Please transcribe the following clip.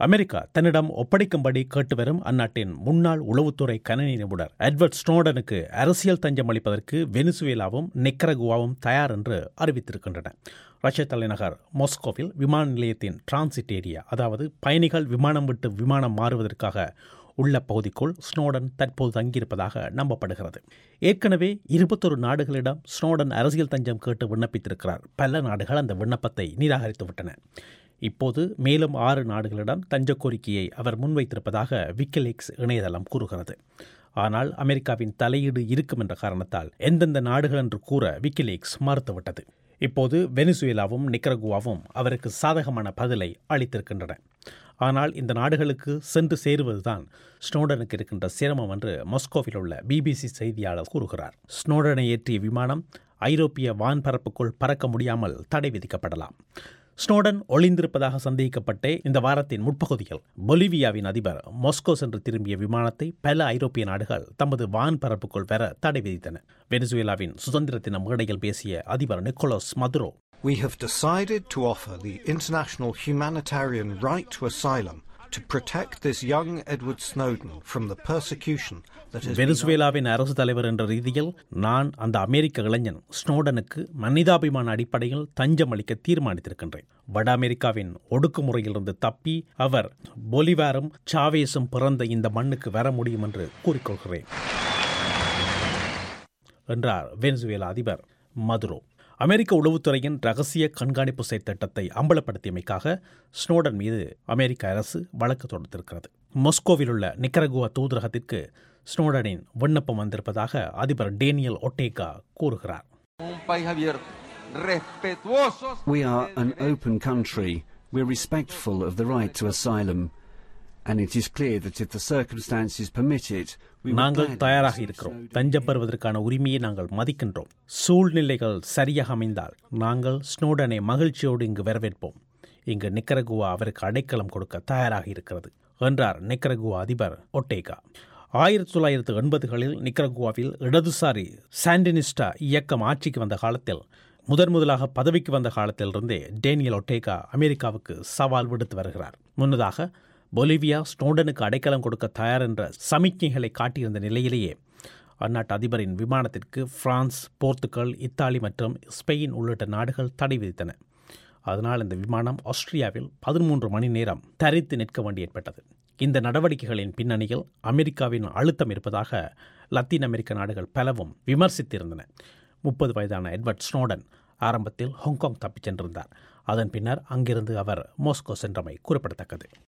America தன்னிடம் ஒப்படைக்கும்படி கேட்டு வரும் அந்நாட்டின் முன்னாள் உளவுத்துறை கணனி நிபுணர் எட்வர்ட் ஸ்னோடனுக்கு அரசியல் தஞ்சம் அளிப்பதற்கு வெனிசுவேலாவும் நிக்கரகுவாவும் தயார் என்று அறிவித்திருக்கின்றன ரஷ்ய தலைநகர் மாஸ்கோவில் விமான நிலையத்தின் டிரான்சிட் ஏரியா அதாவது பயணிகள் விமானம் விட்டு விமானம் மாறுவதற்காக உள்ள பகுதிக்குள் ஸ்னோடன் தற்போது தங்கியிருப்பதாக நம்பப்படுகிறது ஏற்கனவே இருபத்தொரு நாடுகளிடம் ஸ்னோடன் அரசியல் தஞ்சம் கேட்டு விண்ணப்பித்திருக்கிறார் பல நாடுகள் அந்த விண்ணப்பத்தை நிராகரித்து விட்டன இப்போது மேலும் ஆறு நாடுகளிடம் தஞ்ச கோரிக்கையை அவர் முன்வைத்திருப்பதாக விக்கிலீக்ஸ் இணையதளம் கூறுகிறது ஆனால் அமெரிக்காவின் தலையீடு இருக்கும் என்ற காரணத்தால் எந்தெந்த நாடுகள் என்று கூற விக்கிலீக்ஸ் மறுத்துவிட்டது இப்போது வெனிசுவேலாவும் நிக்கரகுவாவும் அவருக்கு சாதகமான பதிலை அளித்திருக்கின்றன ஆனால் இந்த நாடுகளுக்கு சென்று சேருவதுதான் ஸ்னோடனுக்கு இருக்கின்ற சிரமம் என்று மாஸ்கோவில் உள்ள பிபிசி செய்தியாளர் கூறுகிறார் ஸ்னோடனை ஏற்றிய விமானம் ஐரோப்பிய வான்பரப்புக்குள் பறக்க முடியாமல் தடை விதிக்கப்படலாம் ஸ்னோடன் ஒளிந்திருப்பதாக சந்தேகிக்கப்பட்டே இந்த வாரத்தின் முற்பகுதியில் பொலிவியாவின் அதிபர் மாஸ்கோ சென்று திரும்பிய விமானத்தை பல ஐரோப்பிய நாடுகள் தமது வான் பரப்புக்குள் பெற தடை விதித்தன வெனிசுவேலாவின் சுதந்திர தின மேடையில் பேசிய அதிபர் Nicholas Maduro We have decided to offer the international humanitarian right to asylum to protect this young Edward Snowden from the persecution that has been வெனிசுவேலாவின் அரசு தலைவர் என்ற ரீதியில் நான் அந்த அமெரிக்க இளைஞன் ஸ்னோடனுக்கு மனிதாபிமான அடிப்படையில் தஞ்சம் அளிக்க தீர்மானித்திருக்கின்றேன் வட அமெரிக்காவின் ஒடுக்குமுறையிலிருந்து தப்பி அவர் பொலிவாரும் சாவேஸும் பிறந்த இந்த மண்ணுக்கு வர முடியும் என்று கூறிக்கொள்கிறேன் என்றார் வெனிசுவேலா அதிபர் மதுரோ அமெரிக்க உளவுத்துறையின் ரகசிய கண்காணிப்பு செயற்திட்டத்தை அம்பலப்படுத்தியமைக்காக ஸ்னோடன் மீது அமெரிக்க அரசு வழக்கு தொடுத்திருக்கிறது மாஸ்கோவில் உள்ள நிக்கரகுவா தூதரகத்திற்கு ஸ்னோடனின் விண்ணப்பம் வந்திருப்பதாக அதிபர் டேனியல் ஒட்டேகா கூறுகிறார் un país abierto, respetuosos We are an open country. We're respectful of the right to asylum. And it is clear that if the circumstances permit it, we would நாங்கள் gladly தயாராக receive இருக்கிறோம் Snowden தஞ்சம் பெறுவதற்கான உரிமையை நாங்கள் மதிக்கின்றோம் சூழ்நிலைகள் சரியாக அமைந்தால் நாங்கள் ஸ்னோடனை மகிழ்ச்சியோடு இங்கு வரவேற்போம் இங்கு நிக்கரகுவா அவருக்கு அடைக்கலம் கொடுக்க தயாராக இருக்கிறது என்றார் நிக்கரகுவா அதிபர் ஒட்டேகா ஆயிரத்தி தொள்ளாயிரத்து எண்பதுகளில் நிக்கரகுவாவில் இடதுசாரி சாண்டினிஸ்டா இயக்கம் ஆட்சிக்கு வந்த காலத்தில் முதன் முதலாக பதவிக்கு வந்த காலத்திலிருந்தே டேனியல் ஒட்டேகா அமெரிக்காவுக்கு சவால் விடுத்து வருகிறார் முன்னதாக பொலிவியா ஸ்னோடனுக்கு அடைக்கலம் கொடுக்க தயார் என்ற சமிக்ஞைகளை காட்டியிருந்த நிலையிலேயே அந்நாட்டு அதிபரின் விமானத்திற்கு பிரான்ஸ் போர்த்துகல் இத்தாலி மற்றும் ஸ்பெயின் உள்ளிட்ட நாடுகள் தடை விதித்தன அதனால் இந்த விமானம் ஆஸ்திரியாவில் பதிமூன்று மணி நேரம் தரித்து நிற்க வேண்டி ஏற்பட்டது இந்த நடவடிக்கைகளின் பின்னணியில் அமெரிக்காவின் அழுத்தம் இருப்பதாக லத்தீன் அமெரிக்க நாடுகள் பலவும் விமர்சித்திருந்தன முப்பது வயதான எட்வர்ட் ஸ்னோடன் ஆரம்பத்தில் ஹாங்காங் தப்பிச் சென்றிருந்தார் அதன் பின்னர் அங்கிருந்து அவர் மாஸ்கோ சென்றமை குறிப்பிடத்தக்கது